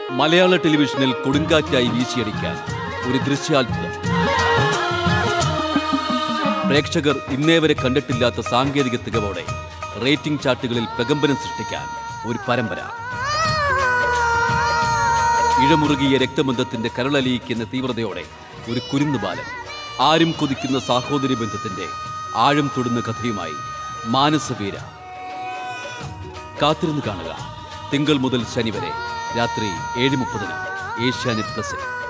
മലയാള ടെലിവിഷനിൽ കൊടുങ്കാറ്റായി വീശിയടിക്കാൻ ഒരു ദൃശ്യാത്ഭുതം പ്രേക്ഷകർ ഇന്നേ വരെ കണ്ടിട്ടില്ലാത്ത സാങ്കേതിക തികവോടെ റേറ്റിംഗ് ചാർട്ടുകളിൽ പ്രകമ്പനം സൃഷ്ടിക്കാൻ ഒരു പരമ്പര ഇഴമുറുകിയ രക്തബന്ധത്തിന്റെ കരളലിയിക്കുന്ന തീവ്രതയോടെ ഒരു കുരുന്നു ബാലൻ ആരും കൊതിക്കുന്ന സാഹോദര്യ ബന്ധത്തിന്റെ ആഴം തൊടുന്ന കഥയുമായി മാനസവീര കാത്തിരുന്ന് കാണുക തിങ്കൾ മുതൽ ശനി വരെ രാത്രി ഏഴ് മുപ്പതിന് ഏഷ്യാനെറ്റ് പ്ലസിൽ